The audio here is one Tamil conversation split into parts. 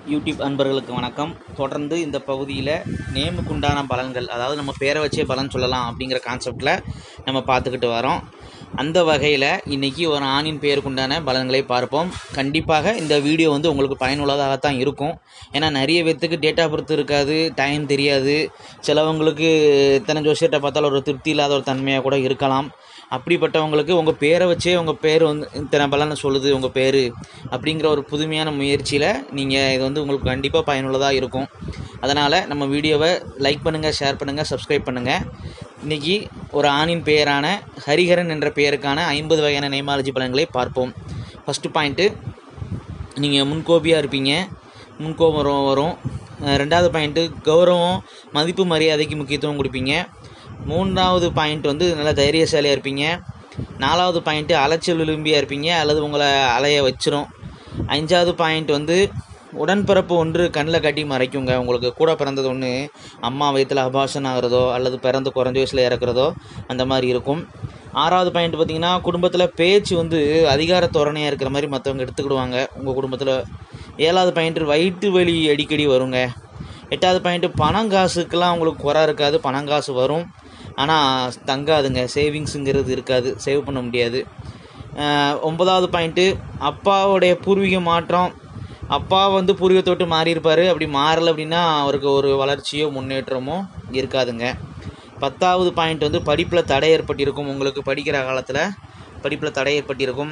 யூடியூப் அன்பர்களுக்கு வணக்கம் தொடர்ந்து இந்த பகுதியில் நேமுக்குண்டான பலன்கள் அதாவது நம்ம பேரை வச்சே பலன் சொல்லலாம் அப்படிங்கிற கான்செப்டில் நம்ம பார்த்துக்கிட்டு வரோம் அந்த வகையில் இன்றைக்கி ஒரு ஆணின் பேருக்குண்டான பலன்களை பார்ப்போம் கண்டிப்பாக இந்த வீடியோ வந்து உங்களுக்கு பயனுள்ளதாகத்தான் இருக்கும் ஏன்னா நிறைய பேர்த்துக்கு டேட் ஆஃப் பர்த் இருக்காது டைம் தெரியாது சிலவங்களுக்கு இத்தனை ஜோசியர்கிட்ட பார்த்தாலும் ஒரு திருப்தி இல்லாத ஒரு தன்மையாக கூட இருக்கலாம் அப்படிப்பட்டவங்களுக்கு உங்கள் பேரை வச்சே உங்கள் பேர் வந்து இத்தனை பலனை சொல்லுது உங்கள் பேர் அப்படிங்கிற ஒரு புதுமையான முயற்சியில் நீங்கள் இது வந்து உங்களுக்கு கண்டிப்பாக பயனுள்ளதாக இருக்கும் அதனால் நம்ம வீடியோவை லைக் பண்ணுங்கள் ஷேர் பண்ணுங்கள் சப்ஸ்கிரைப் பண்ணுங்கள் இன்றைக்கி ஒரு ஆணின் பெயரான ஹரிஹரன் என்ற பெயருக்கான ஐம்பது வகையான நேமாலஜி பலன்களை பார்ப்போம் ஃபஸ்ட்டு பாயிண்ட்டு நீங்கள் முன்கோபியாக இருப்பீங்க முன்கோபம் வரும் வரும் அஹ் ரெண்டாவது பாயிண்ட்டு கௌரவம் மதிப்பு மரியாதைக்கு முக்கியத்துவம் கொடுப்பீங்க மூன்றாவது பாயிண்ட் வந்து நல்ல தைரியசாலியாக இருப்பீங்க நாலாவது பாயிண்ட்டு அலைச்சல் விரும்பியாக இருப்பீங்க அல்லது உங்களை அலைய வச்சிரும் அஞ்சாவது பாயிண்ட் வந்து உடன்பிறப்பு ஒன்று கண்ணில் காட்டி மறைக்குங்க உங்களுக்கு கூட பிறந்தது ஒன்று அம்மா வயிற்றில் அபாஷன் ஆகிறதோ அல்லது பிறந்து குறைஞ்ச வயசில் இறக்குறதோ அந்த மாதிரி இருக்கும் ஆறாவது பாயிண்ட் பார்த்தீங்கன்னா குடும்பத்தில் பேச்சு வந்து அதிகார தோரணையாக இருக்கிற மாதிரி மற்றவங்க எடுத்துக்கிடுவாங்க உங்கள் குடும்பத்தில் ஏழாவது பாயிண்ட் வயிற்று வலி அடிக்கடி வருங்க எட்டாவது பாயிண்ட்டு பணம் காசுக்கெல்லாம் உங்களுக்கு குறை இருக்காது பணம் காசு வரும் ஆனால் தங்காதுங்க சேவிங்ஸுங்கிறது இருக்காது சேவ் பண்ண முடியாது அஹ் ஒன்பதாவது பாயிண்ட்டு அப்பாவுடைய பூர்வீக மாற்றம் அப்பா வந்து பூர்வீகத்தை விட்டு மாறியிருப்பார் அப்படி மாறலை அப்படின்னா அவருக்கு ஒரு வளர்ச்சியோ முன்னேற்றமோ இருக்காதுங்க பத்தாவது பாயிண்ட் வந்து படிப்பில் தடை ஏற்பட்டிருக்கும் உங்களுக்கு படிக்கிற காலத்தில் படிப்பில் தடை ஏற்பட்டிருக்கும்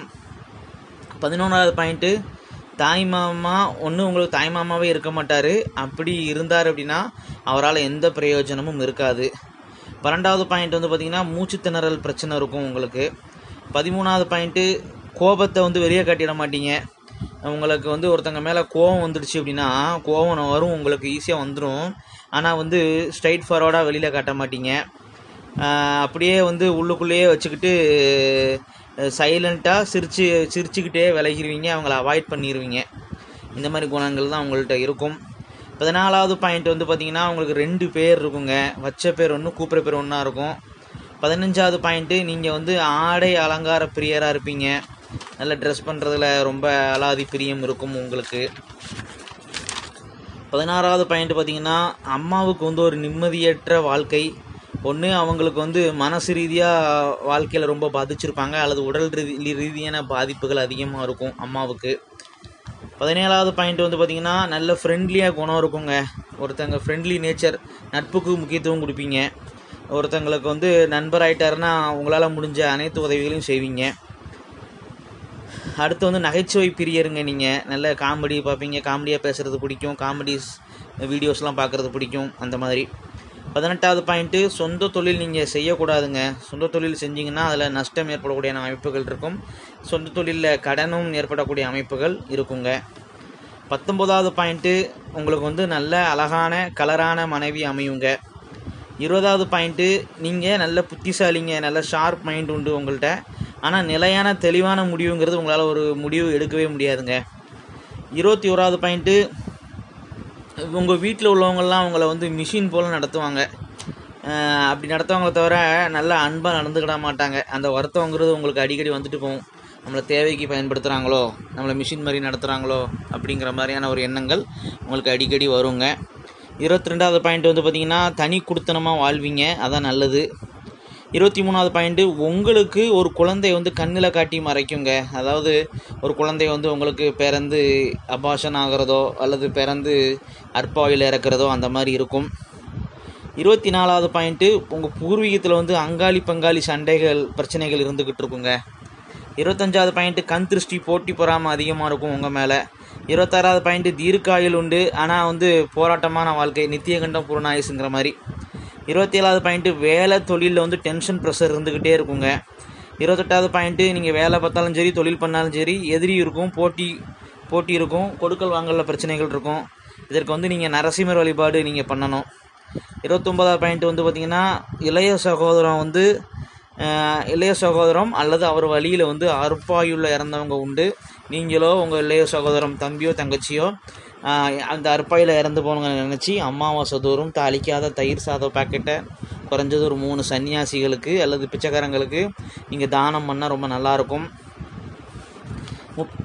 பதினொன்றாவது பாயிண்ட்டு தாய் மாமா ஒன்று உங்களுக்கு தாய் மாமாவே இருக்க மாட்டார் அப்படி இருந்தார் அப்படின்னா அவரால் எந்த பிரயோஜனமும் இருக்காது பன்னெண்டாவது பாயிண்ட் வந்து பார்த்திங்கன்னா மூச்சு திணறல் பிரச்சனை இருக்கும் உங்களுக்கு பதிமூணாவது பாயிண்ட்டு கோபத்தை வந்து வெளியே காட்டிட மாட்டீங்க உங்களுக்கு வந்து ஒருத்தங்க மேலே கோபம் வந்துடுச்சு அப்படின்னா கோபம் வரும் உங்களுக்கு ஈஸியாக வந்துடும் ஆனால் வந்து ஸ்ட்ரைட் ஃபார்வர்டாக வெளியில் காட்ட மாட்டீங்க ஆஹ் அப்படியே வந்து உள்ளுக்குள்ளேயே வச்சுக்கிட்டு சைலண்ட்டாக சிரிச்சு சிரிச்சுக்கிட்டே விலகிடுவீங்க அவங்கள அவாய்ட் பண்ணிடுவீங்க இந்த மாதிரி குணங்கள் தான் உங்கள்கிட்ட இருக்கும் பதினாலாவது பாயிண்ட் வந்து பார்த்தீங்கன்னா உங்களுக்கு ரெண்டு பேர் இருக்குங்க வச்ச பேர் ஒன்று கூப்பிட்ற பேர் ஒன்றா இருக்கும் பதினஞ்சாவது பாயிண்ட்டு நீங்கள் வந்து ஆடை அலங்கார பிரியராக இருப்பீங்க நல்ல ட்ரெஸ் பண்ணுறதுல ரொம்ப அலாதி பிரியம் இருக்கும் உங்களுக்கு பதினாறாவது பாயிண்ட் பார்த்தீங்கன்னா அம்மாவுக்கு வந்து ஒரு நிம்மதியற்ற வாழ்க்கை ஒன்று அவங்களுக்கு வந்து மனசு ரீதியாக வாழ்க்கையில் ரொம்ப பாதிச்சிருப்பாங்க அல்லது உடல் ரீதி ரீதியான பாதிப்புகள் அதிகமாக இருக்கும் அம்மாவுக்கு பதினேழாவது பாயிண்ட் வந்து பார்த்திங்கன்னா நல்ல ஃப்ரெண்ட்லியாக குணம் இருக்குங்க ஒருத்தங்க ஃப்ரெண்ட்லி நேச்சர் நட்புக்கு முக்கியத்துவம் கொடுப்பீங்க ஒருத்தங்களுக்கு வந்து நண்பர் ஆயிட்டாருன்னா உங்களால் முடிஞ்ச அனைத்து உதவிகளையும் செய்வீங்க அடுத்து வந்து நகைச்சுவை பிரியருங்க நீங்கள் நல்ல காமெடி பார்ப்பீங்க காமெடியாக பேசுகிறது பிடிக்கும் காமெடிஸ் வீடியோஸ்லாம் பார்க்குறது பிடிக்கும் அந்த மாதிரி பதினெட்டாவது பாயிண்ட்டு சொந்த தொழில் நீங்கள் செய்யக்கூடாதுங்க சொந்த தொழில் செஞ்சீங்கன்னா அதில் நஷ்டம் ஏற்படக்கூடிய அமைப்புகள் இருக்கும் சொந்த தொழிலில் கடனும் ஏற்படக்கூடிய அமைப்புகள் இருக்குங்க பத்தொம்போதாவது பாயிண்ட்டு உங்களுக்கு வந்து நல்ல அழகான கலரான மனைவி அமையுங்க இருபதாவது பாயிண்ட்டு நீங்கள் நல்ல புத்திசாலிங்க நல்ல ஷார்ப் மைண்ட் உண்டு உங்கள்கிட்ட ஆனால் நிலையான தெளிவான முடிவுங்கிறது உங்களால் ஒரு முடிவு எடுக்கவே முடியாதுங்க இருபத்தி ஓராவது பாயிண்ட்டு உங்கள் வீட்டில் உள்ளவங்கெல்லாம் உங்களை வந்து மிஷின் போல் நடத்துவாங்க அஹ் அப்படி நடத்துவாங்களே தவிர நல்லா அன்பாக நடந்துக்கிட மாட்டாங்க அந்த வருத்தங்கிறது உங்களுக்கு அடிக்கடி வந்துட்டு போகும் நம்மளை தேவைக்கு பயன்படுத்துகிறாங்களோ நம்மளை மிஷின் மாதிரி நடத்துகிறாங்களோ அப்படிங்கிற மாதிரியான ஒரு எண்ணங்கள் உங்களுக்கு அடிக்கடி வருங்க இருபத்தி ரெண்டாவது பாயிண்ட் வந்து பார்த்திங்கன்னா தனி குடுத்தனமாக வாழ்வீங்க அதான் நல்லது இருபத்தி மூணாவது பாயிண்ட்டு உங்களுக்கு ஒரு குழந்தை வந்து கண்ணில் காட்டி மறைக்குங்க அதாவது ஒரு குழந்தை வந்து உங்களுக்கு பிறந்து அபாஷன் ஆகிறதோ அல்லது பிறந்து அற்பாயில் இறக்குறதோ அந்த மாதிரி இருக்கும் இருபத்தி நாலாவது பாயிண்ட்டு உங்கள் பூர்வீகத்தில் வந்து அங்காளி பங்காளி சண்டைகள் பிரச்சனைகள் இருந்துக்கிட்டு இருக்குங்க இருபத்தஞ்சாவது பாயிண்ட்டு கண் திருஷ்டி போட்டி பொறாமல் அதிகமாக இருக்கும் உங்கள் மேலே இருபத்தாறாவது பாயிண்ட்டு தீர்க்காயுள் உண்டு ஆனால் வந்து போராட்டமான வாழ்க்கை நித்தியகண்டம் பூர்ணாயுசுங்கிற மாதிரி இருபத்தி ஏழாவது பாயிண்ட்டு வேலை தொழிலில் வந்து டென்ஷன் ப்ரெஷர் இருந்துக்கிட்டே இருக்குங்க இருபத்தெட்டாவது பாயிண்ட்டு நீங்கள் வேலை பார்த்தாலும் சரி தொழில் பண்ணாலும் சரி எதிரி இருக்கும் போட்டி போட்டி இருக்கும் கொடுக்கல் வாங்கல பிரச்சனைகள் இருக்கும் இதற்கு வந்து நீங்கள் நரசிம்மர் வழிபாடு நீங்கள் பண்ணணும் இருபத்தொம்போதாவது பாயிண்ட் வந்து பார்த்திங்கன்னா இளைய சகோதரம் வந்து அஹ், இளைய சகோதரம் அல்லது அவர் வழியில் வந்து அற்பாயுள்ள இறந்தவங்க உண்டு நீங்களோ உங்கள் இளைய சகோதரம் தம்பியோ தங்கச்சியோ அஹ், அந்த அற்பாயில் இறந்து போனவங்க நினச்சி அமாவாசை தோறும் தாளிக்காத தயிர் சாதம் பாக்கெட்டை குறைஞ்சது ஒரு மூணு சன்னியாசிகளுக்கு அல்லது பிச்சைக்காரங்களுக்கு நீங்கள் தானம் பண்ணால் ரொம்ப நல்லாயிருக்கும் முப்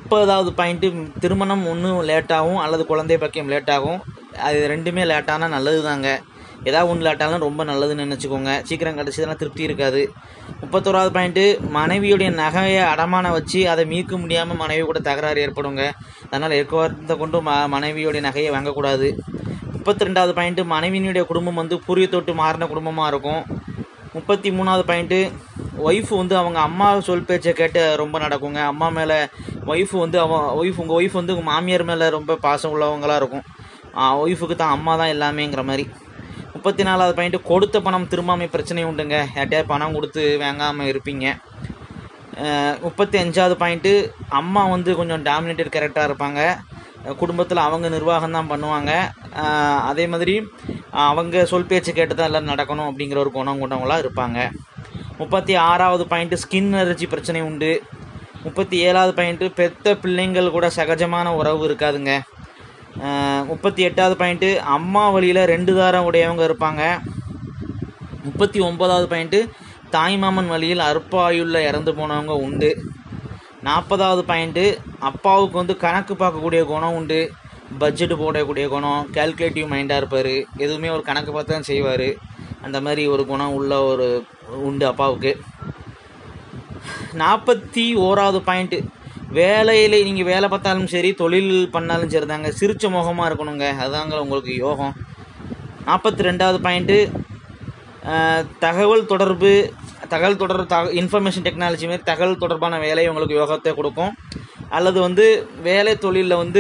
முப்பதாவது பாயிண்ட்டு திருமணம் ஒன்று லேட்டாகும் அல்லது குழந்தை பக்கியம் லேட்டாகும் அது ரெண்டுமே லேட்டானால் நல்லது தாங்க ஏதாவது ஒன்று லேட்டாலும் ரொம்ப நல்லதுன்னு நினச்சிக்கோங்க சீக்கிரம் கிடச்சதுனா திருப்தி இருக்காது முப்பத்தோராவது பாயிண்ட்டு மனைவியுடைய நகையை அடமான வச்சு அதை மீட்க முடியாமல் மனைவி கூட தகராறு ஏற்படுங்க அதனால் எக்கவாரத்தை கொண்டு ம மனைவியுடைய நகையை வாங்கக்கூடாது முப்பத்தி ரெண்டாவது பாயிண்ட்டு மனைவியினுடைய குடும்பம் வந்து பூரிய தொட்டு மாறின குடும்பமாக இருக்கும் முப்பத்தி மூணாவது பாயிண்ட்டு ஒய்ஃப் வந்து அவங்க அம்மா சொல் பேச்சை கேட்டு ரொம்ப நடக்குங்க அம்மா மேலே ஒய்ஃப் வந்து அவன் ஒய்ஃப் உங்கள் ஒய்ஃப் வந்து உங்கள் மாமியார் மேலே ரொம்ப பாசம் உள்ளவங்களாக இருக்கும் ஒய்ஃபுக்கு தான் அம்மா தான் எல்லாமேங்கிற மாதிரி முப்பத்தி நாலாவது பாயிண்ட்டு கொடுத்த பணம் திரும்பாமை பிரச்சனை உண்டுங்க யார்ட்டையாவது பணம் கொடுத்து வாங்காமல் இருப்பீங்க முப்பத்தி அஞ்சாவது பாயிண்ட்டு அம்மா வந்து கொஞ்சம் டாமினேட்டட் கேரக்டராக இருப்பாங்க குடும்பத்தில் அவங்க நிர்வாகம் தான் பண்ணுவாங்க அஹ் அதே மாதிரி அவங்க சொல் பேச்சு கேட்டு தான் எல்லாம் நடக்கணும் அப்படிங்கிற ஒரு குணம் கொண்டவங்களாக இருப்பாங்க முப்பத்தி ஆறாவது பாயிண்ட்டு ஸ்கின் அலர்ஜி பிரச்சனை உண்டு முப்பத்தி ஏழாவது பாயிண்ட்டு பெத்த பிள்ளைங்கள் கூட சகஜமான உறவு இருக்காதுங்க அஹ் முப்பத்தி எட்டாவது பாயிண்ட்டு அம்மா வழியில் ரெண்டு தாரம் உடையவங்க இருப்பாங்க முப்பத்தி ஒன்பதாவது பாயிண்ட்டு தாய்மாமன் வழியில் அற்ப ஆயுளில் இறந்து போனவங்க உண்டு நாற்பதாவது பாயிண்ட்டு அப்பாவுக்கு வந்து கணக்கு பார்க்கக்கூடிய குணம் உண்டு பட்ஜெட் போடக்கூடிய குணம் கால்குலேட்டிவ் மைண்டாக இருப்பார் எதுவுமே ஒரு கணக்கு பார்த்து தான் செய்வார் அந்த மாதிரி ஒரு குணம் உள்ள ஒரு உண்டு அப்பாவுக்கு நாற்பத்தி ஓராவது பாயிண்ட்டு வேலையில் நீங்கள் வேலை பார்த்தாலும் சரி தொழில் பண்ணாலும் சரி தாங்க சிரிச்ச முகமாக இருக்கணுங்க அதுதாங்க உங்களுக்கு யோகம் நாற்பத்தி ரெண்டாவது பாயிண்ட்டு தகவல் தொடர்பு தகவல் தொடர்பு தக இன்ஃபர்மேஷன் டெக்னாலஜி மாதிரி தகவல் தொடர்பான வேலை உங்களுக்கு யோகத்தை கொடுக்கும் அல்லது வந்து வேலை தொழிலில் வந்து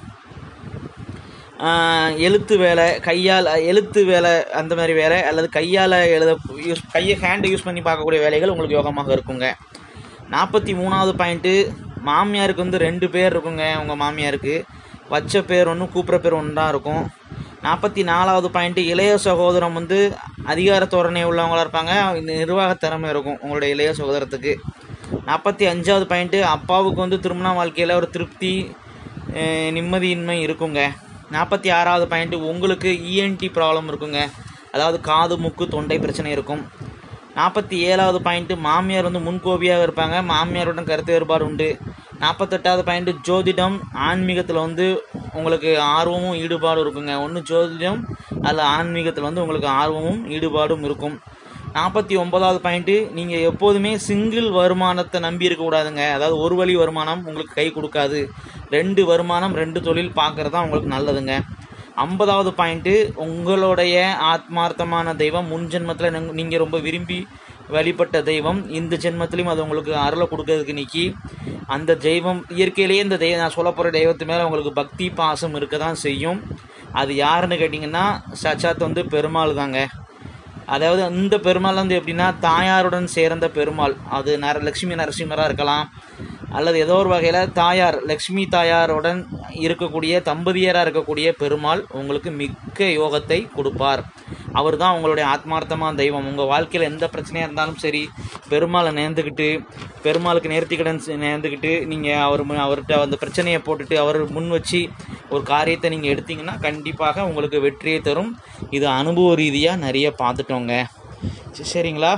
ஆஹ், எழுத்து வேலை கையால் எழுத்து வேலை அந்த மாதிரி வேலை அல்லது கையால் எழுத யூஸ் கையை ஹேண்டை யூஸ் பண்ணி பார்க்கக்கூடிய வேலைகள் உங்களுக்கு யோகமாக இருக்குங்க நாற்பத்தி மூணாவது பாயிண்ட்டு மாமியாருக்கு வந்து ரெண்டு பேர் இருக்குங்க உங்கள் மாமியாருக்கு வச்ச பேர் ஒன்று கூப்பிட்ற பேர் ஒன்று தான் இருக்கும் நாற்பத்தி நாலாவது பாயிண்ட்டு இளைய சகோதரம் வந்து அதிகார தோரணை உள்ளவங்களா இருப்பாங்க இந்த நிர்வாக திறமை இருக்கும் உங்களுடைய இளைய சகோதரத்துக்கு நாற்பத்தி அஞ்சாவது பாயிண்ட்டு அப்பாவுக்கு வந்து திருமண வாழ்க்கையில் ஒரு திருப்தி அஹ், நிம்மதியின்மை இருக்குங்க நாற்பத்தி ஆறாவது பாயிண்ட்டு உங்களுக்கு இஎன்டி ப்ராப்ளம் இருக்குங்க அதாவது காது மூக்கு தொண்டை பிரச்சனை இருக்கும் நாற்பத்தி ஏழாவது பாயிண்ட்டு மாமியார் வந்து முன்கோபியாக இருப்பாங்க மாமியாருடன் கருத்து வேறுபாடு உண்டு நாற்பத்தெட்டாவது பாயிண்ட்டு ஜோதிடம் ஆன்மீகத்தில் வந்து உங்களுக்கு ஆர்வமும் ஈடுபாடும் இருக்குங்க ஒன்று ஜோதிடம் அதில் ஆன்மீகத்தில் வந்து உங்களுக்கு ஆர்வமும் ஈடுபாடும் இருக்கும் நாற்பத்தி ஒன்பதாவது பாயிண்ட்டு நீங்கள் எப்போதுமே சிங்கிள் வருமானத்தை நம்பி இருக்கக்கூடாதுங்க அதாவது ஒரு வழி வருமானம் உங்களுக்கு கை கொடுக்காது ரெண்டு வருமானம் ரெண்டு தொழில் பார்க்குறது தான் உங்களுக்கு நல்லதுங்க ஐம்பதாவது பாயிண்ட்டு உங்களுடைய ஆத்மார்த்தமான தெய்வம் முன் ஜென்மத்தில் நீங்கள் ரொம்ப விரும்பி வழிபட்ட தெய்வம் இந்த ஜென்மத்திலையும் அது உங்களுக்கு அருளை கொடுக்கறதுக்கு நிற்கி அந்த தெய்வம் இயற்கையிலேயே இந்த தெய்வம் நான் சொல்ல போகிற தெய்வத்து மேலே உங்களுக்கு பக்தி பாசம் இருக்க தான் செய்யும் அது யாருன்னு கேட்டிங்கன்னா சாட்சாத் வந்து பெருமாள் தாங்க அதாவது இந்த பெருமாள் வந்து எப்படின்னா தாயாருடன் சேர்ந்த பெருமாள் அது நர லக்ஷ்மி நரசிம்மராக இருக்கலாம் அல்லது ஏதோ ஒரு வகையில் தாயார் லக்ஷ்மி தாயாருடன் இருக்கக்கூடிய தம்பதியராக இருக்கக்கூடிய பெருமாள் உங்களுக்கு மிக்க யோகத்தை கொடுப்பார் அவர் தான் உங்களுடைய ஆத்மார்த்தமான தெய்வம் உங்கள் வாழ்க்கையில் எந்த பிரச்சனையாக இருந்தாலும் சரி பெருமாளை நேர்ந்துக்கிட்டு பெருமாளுக்கு நேர்த்திக்கடன் செ- நேர்ந்துக்கிட்டு நீங்கள் அவர் மு- அவர்கிட்ட அந்த பிரச்சனையை போட்டுட்டு அவர் முன் வச்சு ஒரு காரியத்தை நீங்கள் எடுத்தீங்கன்னா கண்டிப்பாக உங்களுக்கு வெற்றியை தரும் இது அனுபவ ரீதியாக நிறைய பார்த்துட்டோங்க சரி, சரிங்களா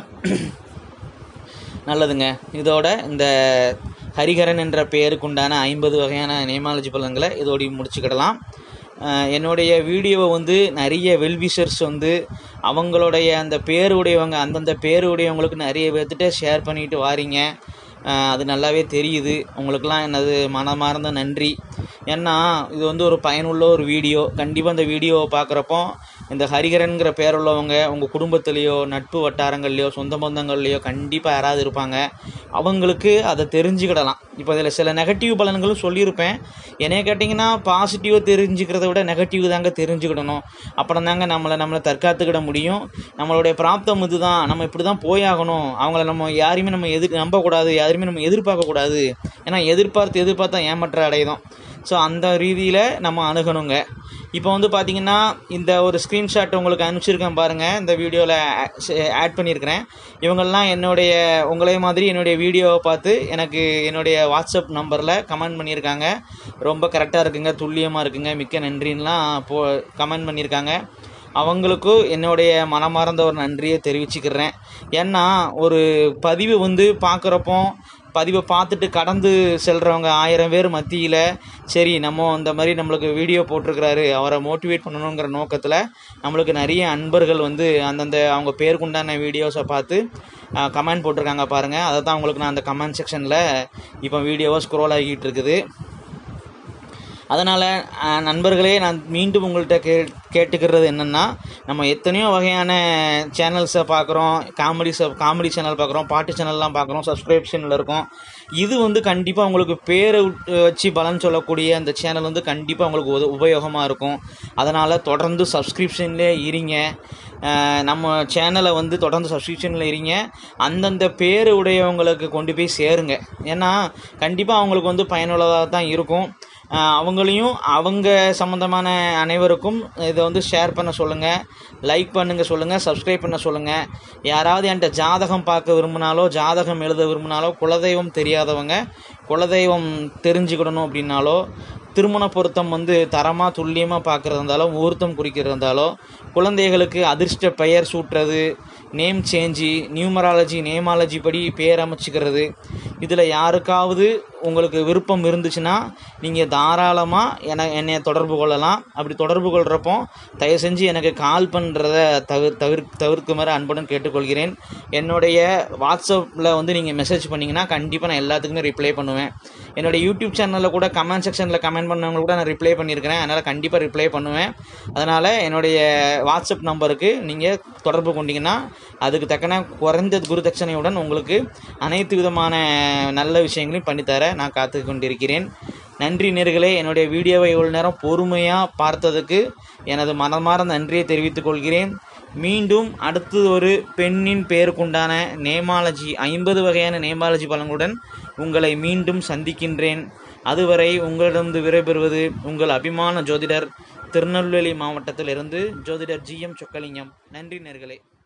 நல்லதுங்க இதோட இந்த ஹரிஹரன் என்ற பெயருக்குண்டான ஐம்பது வகையான நேமாலஜி பலன்களை இதோடய முடிச்சுக்கிடலாம் அஹ் என்னுடைய வீடியோவை வந்து நிறைய வெல்விஷர்ஸ் வந்து அவங்களுடைய அந்த பேருடையவங்க அந்தந்த பேருடையவங்களுக்கு நிறைய பேர்த்திட்ட ஷேர் பண்ணிட்டு வாரீங்க அஹ் அது நல்லாவே தெரியுது உங்களுக்கெல்லாம் எனது மனமார்ந்த நன்றி ஏன்னா இது வந்து ஒரு பயனுள்ள ஒரு வீடியோ கண்டிப்பாக இந்த வீடியோவை பார்க்குறப்போ இந்த ஹரிகரன்கிற பேர் உள்ளவங்க உங்கள் குடும்பத்துலேயோ நட்பு வட்டாரங்கள்லையோ சொந்த பந்தங்கள்லையோ கண்டிப்பாக யாராவது இருப்பாங்க அவங்களுக்கு அதை தெரிஞ்சுக்கிடலாம் இப்போ இதில் சில நெகட்டிவ் பலன்களும் சொல்லியிருப்பேன் என்னைய கேட்டிங்கன்னா பாசிட்டிவாக தெரிஞ்சுக்கிறத விட நெகட்டிவ் தாங்க தெரிஞ்சுக்கிடணும் அப்புறம் தாங்க நம்மளை நம்மளை தற்காத்துக்கிட முடியும் நம்மளுடைய பிராப்தம் இதுதான் நம்ம இப்படி தான் போயாகணும் அவங்கள நம்ம யாரையுமே நம்ம எதிர் நம்பக்கூடாது யாரையுமே நம்ம எதிர்பார்க்கக்கூடாது ஏன்னா எதிர்பார்த்து எதிர்பார்த்தா ஏமாற்ற அடையுதோம் ஸோ அந்த ரீதியில் நம்ம அணுகணுங்க இப்போ வந்து பார்த்தீங்கன்னா இந்த ஒரு ஸ்க்ரீன்ஷாட் உங்களுக்கு அனுப்பிச்சிருக்கேன் பாருங்கள் இந்த வீடியோவில் ஆட் பண்ணியிருக்கிறேன் இவங்கெல்லாம் என்னுடைய உங்களே மாதிரி என்னுடைய வீடியோவை பார்த்து எனக்கு என்னுடைய வாட்ஸ்அப் நம்பரில் கமெண்ட் பண்ணியிருக்காங்க ரொம்ப கரெக்டாக இருக்குங்க துல்லியமாக இருக்குங்க மிக்க நன்றின்லாம் போ கமெண்ட் பண்ணியிருக்காங்க அவங்களுக்கும் என்னுடைய மனமார்ந்த ஒரு நன்றியை தெரிவிச்சுக்கிறேன் ஏன்னா ஒரு பதிவு வந்து பார்க்குறப்போ பதிவை பார்த்துட்டு கடந்து செல்கிறவங்க ஆயிரம் பேர் மத்தியில் சரி நம்ம இந்த மாதிரி நம்மளுக்கு வீடியோ போட்டிருக்கிறாரு அவரை மோட்டிவேட் பண்ணணுங்கிற நோக்கத்தில் நம்மளுக்கு நிறைய அன்பர்கள் வந்து அந்தந்த அவங்க பேருக்குண்டான வீடியோஸை பார்த்து கமெண்ட் போட்டிருக்காங்க பாருங்கள் அதை தான் உங்களுக்கு நான் அந்த கமெண்ட் செக்ஷனில் இப்போ வீடியோவாக ஸ்க்ரோல் ஆகிட்டு இருக்குது அதனால் நண்பர்களே நான் மீண்டும் உங்கள்கிட்ட கே கேட்டுக்கிறது என்னென்னா நம்ம எத்தனையோ வகையான சேனல்ஸை பார்க்குறோம் காமெடிஸை காமெடி சேனல் பார்க்குறோம் பாட்டு சேனல்லாம் பார்க்குறோம் சப்ஸ்கிரிப்ஷனில் இருக்கும் இது வந்து கண்டிப்பாக உங்களுக்கு பேரை விட்டு வச்சு பலன் சொல்லக்கூடிய அந்த சேனல் வந்து கண்டிப்பாக உங்களுக்கு உத உபயோகமாக இருக்கும் அதனால் தொடர்ந்து சப்ஸ்கிரிப்ஷன்லேயே இருங்க அஹ் நம்ம சேனலை வந்து தொடர்ந்து சப்ஸ்கிரிப்ஷனில் இருங்க அந்தந்த பேர் உடையவங்களுக்கு கொண்டு போய் சேருங்க ஏன்னா கண்டிப்பாக அவங்களுக்கு வந்து பயனுள்ளதாக தான் இருக்கும் அஹ் அவங்களையும் அவங்க சம்மந்தமான அனைவருக்கும் இதை வந்து ஷேர் பண்ண சொல்லுங்கள் லைக் பண்ணுங்க சொல்லுங்கள் சப்ஸ்கிரைப் பண்ண சொல்லுங்கள் யாராவது என்கிட்ட ஜாதகம் பார்க்க விரும்பினாலோ ஜாதகம் எழுத விரும்பினாலோ குலதெய்வம் தெரியாதவங்க குலதெய்வம் தெரிஞ்சுக்கிடணும் அப்படின்னாலோ திருமண பொருத்தம் வந்து தரமாக துல்லியமாக பார்க்குறது இருந்தாலும் முகூர்த்தம் குறிக்கிறது இருந்தாலோ குழந்தைகளுக்கு அதிர்ஷ்ட பெயர் சூட்டுறது நேம் சேஞ்சு நியூமராலஜி நேமாலஜி படி பேர் அமைச்சிக்கிறது இதில் யாருக்காவது உங்களுக்கு விருப்பம் இருந்துச்சுன்னா நீங்கள் தாராளமாக என என்னை தொடர்பு கொள்ளலாம் அப்படி தொடர்பு கொள்கிறப்போ தயவு செஞ்சு எனக்கு கால் பண்ணுறத தவிர தவிர தவிர்க்குமாறு அன்புடன் கேட்டுக்கொள்கிறேன் என்னுடைய வாட்ஸ்அப்பில் வந்து நீங்கள் மெசேஜ் பண்ணிங்கன்னா கண்டிப்பாக நான் எல்லாத்துக்குமே ரிப்ளை பண்ணுவேன் என்னுடைய யூடியூப் சேனலில் கூட கமெண்ட் செக்ஷனில் கமெண்ட் பண்ணவங்க கூட நான் ரிப்ளை பண்ணியிருக்கிறேன் அதனால் கண்டிப்பாக ரிப்ளை பண்ணுவேன் அதனால் என்னுடைய வாட்ஸ்அப் நம்பருக்கு நீங்கள் தொடர்பு கொண்டீங்கன்னா அதுக்கு தக்கன குறைந்த குரு தட்சணையுடன் உங்களுக்கு அனைத்து விதமான நல்ல விஷயங்களையும் பண்ணித்தர நான் காத்து கொண்டிருக்கிறேன் நன்றி நேர்களே என்னுடைய வீடியோவை இவ்வளோ நேரம் பொறுமையாக பார்த்ததுக்கு எனது மனமார்ந்த நன்றியை தெரிவித்துக் கொள்கிறேன் மீண்டும் அடுத்து ஒரு பெண்ணின் பெயருக்குண்டான நேமாலஜி ஐம்பது வகையான நேமாலஜி பலன்களுடன் உங்களை மீண்டும் சந்திக்கின்றேன் அதுவரை உங்களிடம் விடைபெறுவது உங்கள் அபிமான ஜோதிடர் திருநெல்வேலி மாவட்டத்திலிருந்து ஜோதிடர் ஜி எம் சொக்கலிங்கம் நன்றி நேர்களே